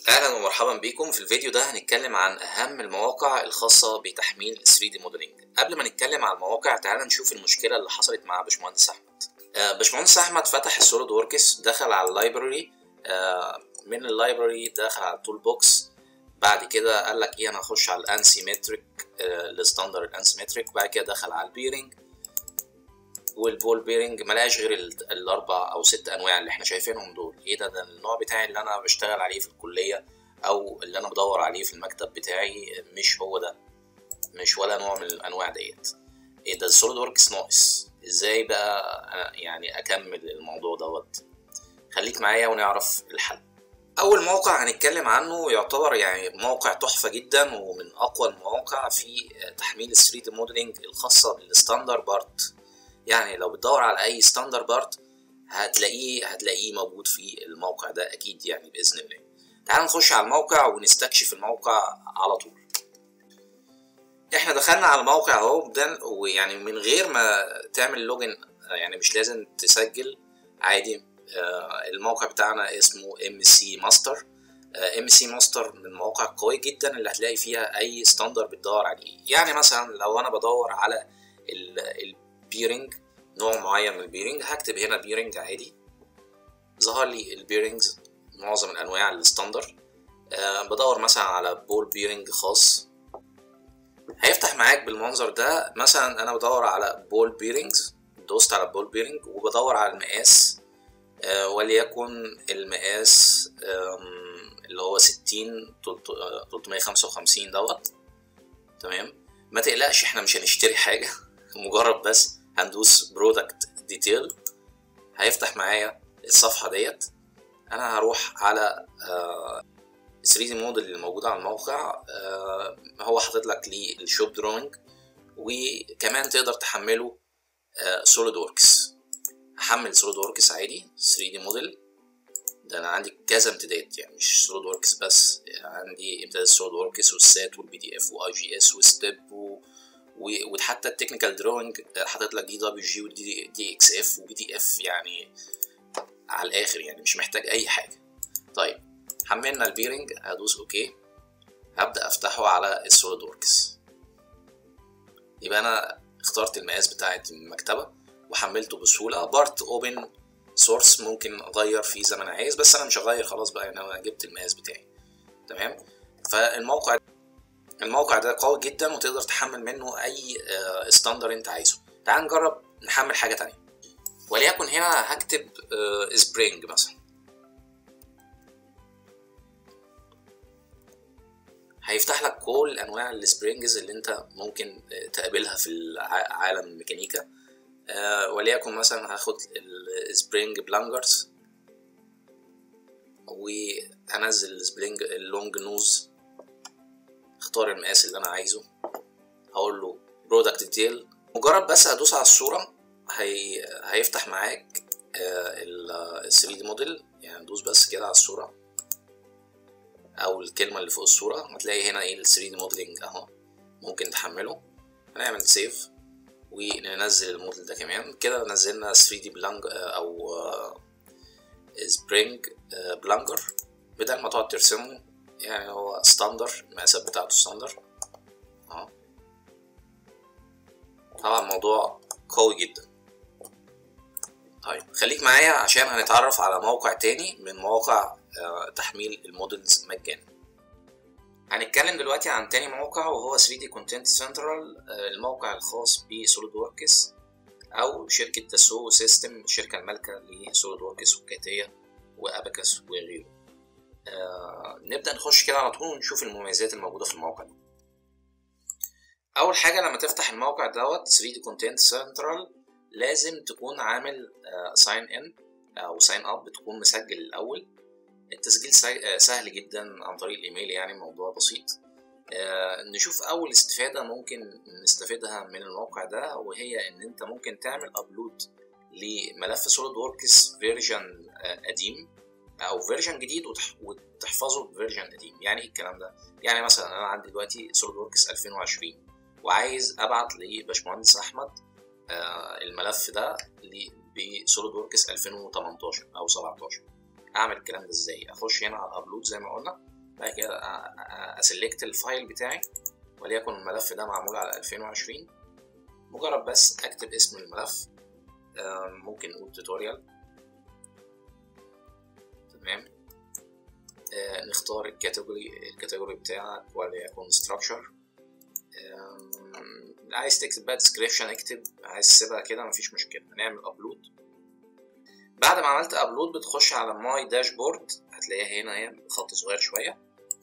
اهلا ومرحبا بكم في الفيديو ده هنتكلم عن اهم المواقع الخاصه بتحميل 3 دي موديلنج قبل ما نتكلم عن المواقع تعالى نشوف المشكله اللي حصلت مع باشمهندس احمد آه، باشمهندس احمد فتح السوليد وركس دخل على اللايبراري آه، من اللايبراري دخل على التول بوكس بعد كده قال لك ايه انا هخش على الانسيمتريك الستاندرد الانسيمتريك بعد كده دخل على البيرنج والبول بيرنج ملقاش غير ال- الاربع او ست انواع اللي احنا شايفينهم دول ايه ده ده النوع بتاعي اللي انا بشتغل عليه في الكليه او اللي انا بدور عليه في المكتب بتاعي مش هو ده مش ولا نوع من الانواع ديت ايه ده السوليد وركس ناقص ازاي بقى أنا يعني اكمل الموضوع دوت خليك معايا ونعرف الحل اول موقع هنتكلم عنه يعتبر يعني موقع تحفه جدا ومن اقوى المواقع في تحميل ال 3 دي موديلنج الخاصه بالستاندر بارت يعني لو بتدور على اي ستاندر بارت هتلاقيه هتلاقيه موجود في الموقع ده اكيد يعني باذن الله تعال نخش على الموقع ونستكشف الموقع على طول احنا دخلنا على الموقع اهو ده ويعني من غير ما تعمل لوجن يعني مش لازم تسجل عادي آه، الموقع بتاعنا اسمه ام سي ماستر ام سي ماستر من المواقع القوية جدا اللي هتلاقي فيها اي ستاندر بتدور عليه يعني مثلا لو انا بدور على البيرنج نوع معين من البيرنج هكتب هنا بيرنج عادي ظهر لي البيرنجز معظم الانواع الستاندر أه بدور مثلا على بول بيرنج خاص هيفتح معاك بالمنظر ده مثلا انا بدور على بول بيرنجز دوست على بول بيرنج وبدور على المقاس أه وليكن المقاس أم، اللي هو ستين تلتمية خمسة وخمسين دوت تمام ما تقلقش احنا مش هنشتري حاجة مجرد بس هندوس برودكت ديتيل هيفتح معايا الصفحة ديت انا هروح على آه 3 دي موديل اللي موجود على الموقع آه هو حاطط لك ليه الشوب دروينج وكمان تقدر تحمله سوليد وركس هحمل سوليد وركس عادي 3 دي موديل ده انا عندي كذا امتداد يعني مش سوليد وركس بس يعني عندي امتداد سوليد وركس والسات والبي دي اف واي جي اس وستيب و... و- وحتى التكنيكال دروينج حاطط لك دي دبليو جي ودي دي اكس اف وبي دي اف يعني على الاخر يعني مش محتاج اي حاجه طيب حملنا البيرنج هدوس اوكي هبدا افتحه على السوليد وركس يبقى انا اخترت المقاس بتاعه المكتبه وحملته بسهوله بارت اوبن سورس ممكن اغير فيه زي ما انا عايز بس انا مش هغير خلاص بقى يعني انا جبت المقاس بتاعي تمام فالموقع الموقع ده قوي جدا وتقدر تحمل منه اي ستاندر انت عايزه تعال نجرب نحمل حاجه تانية وليكن هنا هكتب سبرينج مثلا هيفتح لك كل انواع السبرينجز اللي انت ممكن آه، تقابلها في الع- عالم الميكانيكا آه، وليكن مثلا هاخد السبرينج بلانجرز وانزل السبرينج اللونج نوز اختار المقاس اللي انا عايزه هقول له برودكت ديتيل مجرد بس ادوس على الصوره هي... هيفتح معاك ال 3 دي موديل يعني دوس بس كده على الصوره او الكلمه اللي فوق الصوره هتلاقي هنا ايه ال 3 دي موديلنج اهو ممكن تحمله هنعمل سيف وننزل الموديل ده كمان كده نزلنا 3 دي بلانج او سبرينج بلانجر بدل ما تقعد ترسمه يعني هو ستاندر المقاسات بتاعته ستاندر اهو طبعا الموضوع قوي جدا طيب خليك معايا عشان هنتعرف على موقع تاني من مواقع آه، تحميل المودلز مجانا هنتكلم دلوقتي عن تاني موقع وهو 3D Content Central آه، الموقع الخاص بسوليد وركس او شركة داسو سيستم الشركة المالكة لسوليد وركس وكاتيا واباكس وغيره آه، نبدأ نخش كده على طول ونشوف المميزات الموجودة في الموقع ده أول حاجة لما تفتح الموقع دوت 3D Content Central لازم تكون عامل ساين ان أو ساين اب تكون مسجل الأول التسجيل سي- آه، سهل جدا عن طريق الإيميل يعني الموضوع بسيط آه، نشوف أول استفادة ممكن نستفيدها من الموقع ده وهي إن أنت ممكن تعمل أبلود لملف سوليد وركس فيرجن قديم او فيرجن جديد وتح- وتحفظه بفيرجن قديم يعني ايه الكلام ده يعني مثلا انا عندي دلوقتي سوليد وركس 2020 وعايز ابعت لباشمهندس احمد آه، الملف ده بسوليد وركس 2018 او 17 اعمل الكلام ده ازاي اخش هنا على الابلود زي ما قلنا بعد كده اسلكت الفايل بتاعي وليكن الملف ده معمول على 2020 مجرد بس اكتب اسم الملف ممكن نقول توتوريال تمام آه نختار الكاتيجوري الكاتيجوري بتاعك وليكن structure عايز تكتب بقى description اكتب عايز تسيبها كده مفيش مشكلة هنعمل upload بعد ما عملت upload بتخش على ماي داشبورد هتلاقيها هنا هي خط صغير شوية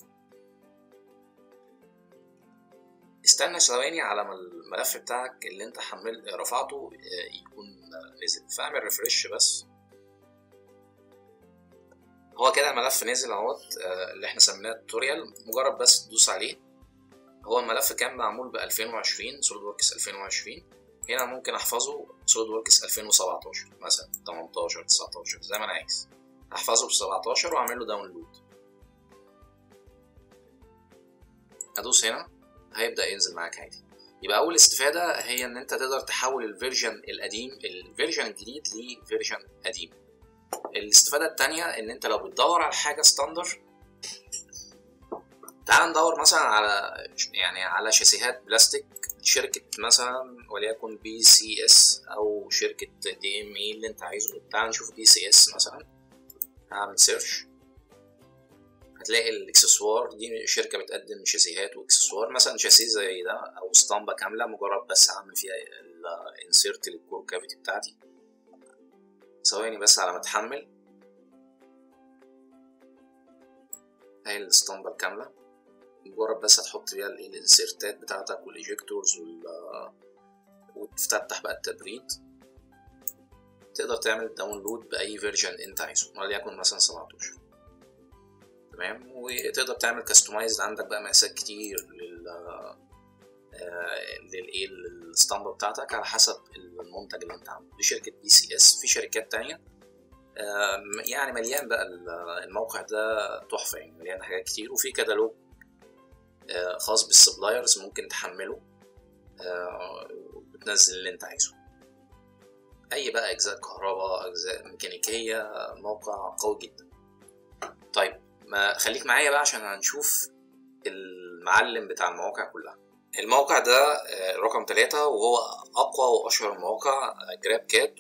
استنى ثواني على ما الملف بتاعك اللي انت حمل رفعته يكون نزل فاعمل ريفرش بس هو كده الملف نزل اهوت اللي احنا سميناه توتوريال مجرد بس تدوس عليه هو الملف كان معمول ب 2020 سوليد وركس 2020 هنا ممكن احفظه سوليد وركس 2017 مثلا 18 19 زي ما انا عايز احفظه ب 17 واعمل له داونلود ادوس هنا هيبدا ينزل معاك عادي يبقى اول استفاده هي ان انت تقدر تحول الفيرجن القديم الفيرجن الجديد لفيرجن قديم الاستفاده التانية ان انت لو بتدور على حاجه ستاندر تعال ندور مثلا على يعني على شاسيهات بلاستيك شركة مثلا وليكن بي سي اس او شركة دي ام اي اللي انت عايزه تعال نشوف بي سي اس مثلا هعمل سيرش هتلاقي الاكسسوار دي شركة بتقدم شاسيهات واكسسوار مثلا شاسيه زي ده او اسطمبة كاملة مجرد بس هعمل فيها الانسيرت للكور كافيتي بتاعتي ثواني بس على ما اتحمل هاي الاسطمبة الكاملة مجرد بس هتحط فيها الانسيرتات بتاعتك والايجكتورز وال وتفتح بقى التبريد تقدر تعمل داونلود بأي فيرجن انت عايزه وليكن مثلا 17 تمام وتقدر تعمل كاستمايز عندك بقى مقاسات كتير لل للايه الاسطمبة بتاعتك على حسب المنتج اللي انت عامله دي شركة بي سي اس في شركات تانية يعني مليان بقى الموقع ده تحفة يعني مليان حاجات كتير وفي كتالوج خاص بالسبلايرز ممكن تحمله وتنزل اللي انت عايزه اي بقى اجزاء كهرباء اجزاء ميكانيكيه موقع قوي جدا طيب ما خليك معايا بقى عشان هنشوف المعلم بتاع المواقع كلها الموقع ده رقم ثلاثة وهو أقوى وأشهر المواقع جراب كاد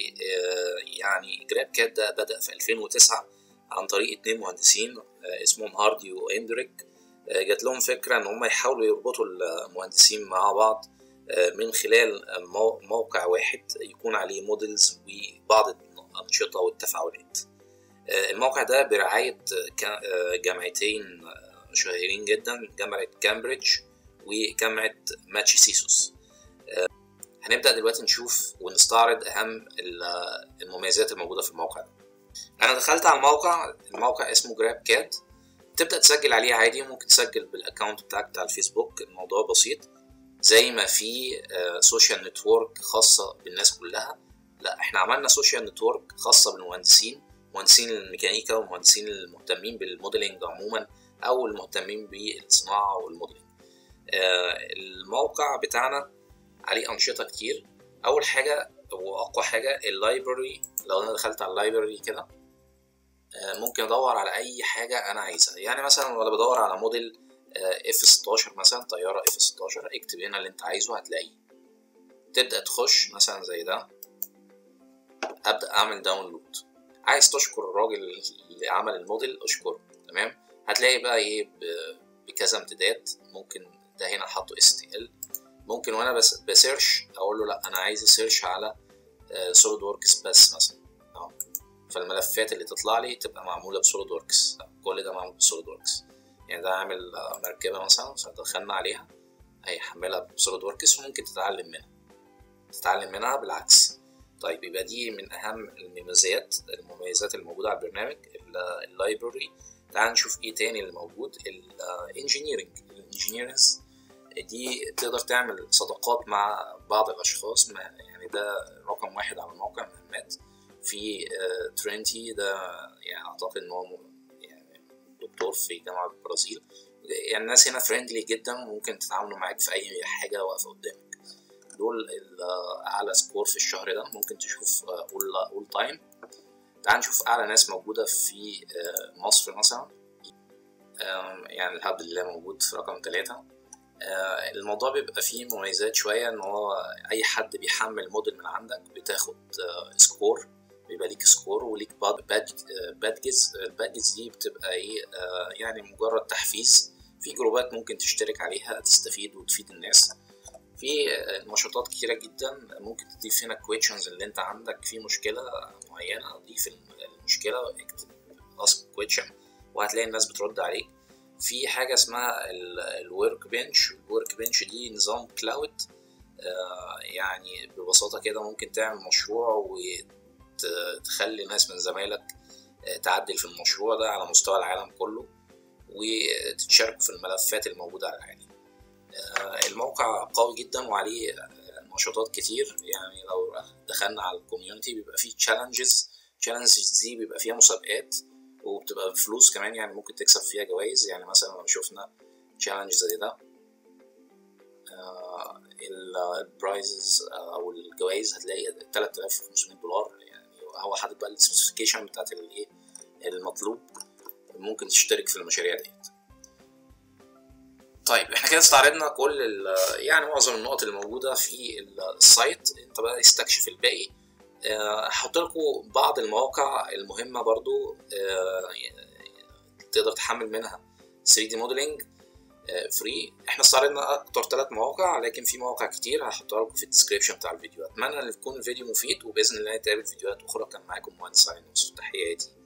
ويعني جراب كاد ده بدأ في 2009 عن طريق اتنين مهندسين اسمهم هاردي واندريك جات لهم فكرة إن هم يحاولوا يربطوا المهندسين مع بعض من خلال موقع واحد يكون عليه موديلز وبعض الأنشطة والتفاعلات الموقع ده برعاية جامعتين شهيرين جدا جامعة كامبريدج وجامعة ماتشيسيسوس هنبدأ دلوقتي نشوف ونستعرض أهم المميزات الموجودة في الموقع ده أنا دخلت على الموقع الموقع اسمه جراب كاد تبدأ تسجل عليه عادي ممكن تسجل بالأكونت بتاعك بتاع الفيسبوك الموضوع بسيط زي ما في سوشيال نتورك خاصة بالناس كلها لا احنا عملنا سوشيال نتورك خاصة بالمهندسين مهندسين الميكانيكا والمهندسين المهتمين بالموديلنج عموما أو المهتمين بالصناعة والموديلنج الموقع بتاعنا عليه أنشطة كتير أول حاجة وأقوى حاجة اللايبرري لو أنا دخلت على اللايبرري كده ممكن ادور على اي حاجه انا عايزها يعني مثلا ولا بدور على موديل اف 16 مثلا طياره اف 16 اكتب هنا اللي انت عايزه هتلاقيه تبدا تخش مثلا زي ده ابدا اعمل داونلود عايز تشكر الراجل اللي عمل الموديل اشكره تمام هتلاقي بقى ايه بكذا امتداد ممكن ده هنا حاطه اس تي ال ممكن وانا بس بسيرش اقول له لا انا عايز اسيرش على سوليد وركس بس مثلا اهو فالملفات اللي تطلع لي تبقى معموله بسوليد وركس كل ده معمول بسوليد وركس يعني ده عامل مركبه مثلا دخلنا عليها هيحملها بسوليد وركس وممكن تتعلم منها تتعلم منها بالعكس طيب يبقى دي من اهم المميزات المميزات الموجوده على البرنامج اللايبرري تعال نشوف ايه تاني اللي موجود الانجينيرنج الانجينيرز دي تقدر تعمل صداقات مع بعض الاشخاص يعني ده رقم واحد على موقع مهمات في ترينتي ده يعني اعتقد ان هو يعني دكتور في جامعه البرازيل يعني الناس هنا فريندلي جدا وممكن تتعاملوا معاك في اي حاجه واقفه قدامك دول اعلى سكور في الشهر ده ممكن تشوف اول اول تايم تعال نشوف اعلى ناس موجوده في مصر مثلا يعني الحمد لله موجود في رقم ثلاثة الموضوع بيبقى فيه مميزات شوية ان هو اي حد بيحمل موديل من عندك بتاخد سكور بيبقى ليك سكور وليك بادج بادجز البادجز دي بتبقى ايه يعني مجرد تحفيز في جروبات ممكن تشترك عليها تستفيد وتفيد الناس في نشاطات كتيرة جدا ممكن تضيف هنا كويشنز اللي انت عندك في مشكلة معينة ضيف المشكلة اكتب اسك كويشن وهتلاقي الناس بترد عليك في حاجة اسمها الورك بنش الورك بنش دي نظام كلاود يعني ببساطة كده ممكن تعمل مشروع وتخلي ناس من زمايلك تعدل في المشروع ده على مستوى العالم كله وتتشاركوا في الملفات الموجودة على العالم الموقع قوي جدا وعليه نشاطات كتير يعني لو دخلنا على الكوميونتي بيبقى فيه تشالنجز تشالنجز دي بيبقى فيها مسابقات وبتبقى بفلوس كمان يعني ممكن تكسب فيها جوائز يعني مثلا لو شفنا تشالنج زي ده البرايزز او الجوائز هتلاقي 3500 دولار يعني هو حاطط بقى السبيسيفيكيشن بتاعت الايه المطلوب ممكن تشترك في المشاريع ديت طيب احنا كده استعرضنا كل يعني معظم النقط اللي موجوده في السايت انت بقى استكشف الباقي هحط لكم بعض المواقع المهمه برضو تقدر تحمل منها 3 دي موديلنج فري احنا استعرضنا اكتر ثلاث مواقع لكن في مواقع كتير هحطها لكم في الديسكربشن بتاع الفيديو اتمنى ان يكون الفيديو مفيد وباذن الله نتقابل فيديوهات اخرى كان معاكم مهندس علي نصر تحياتي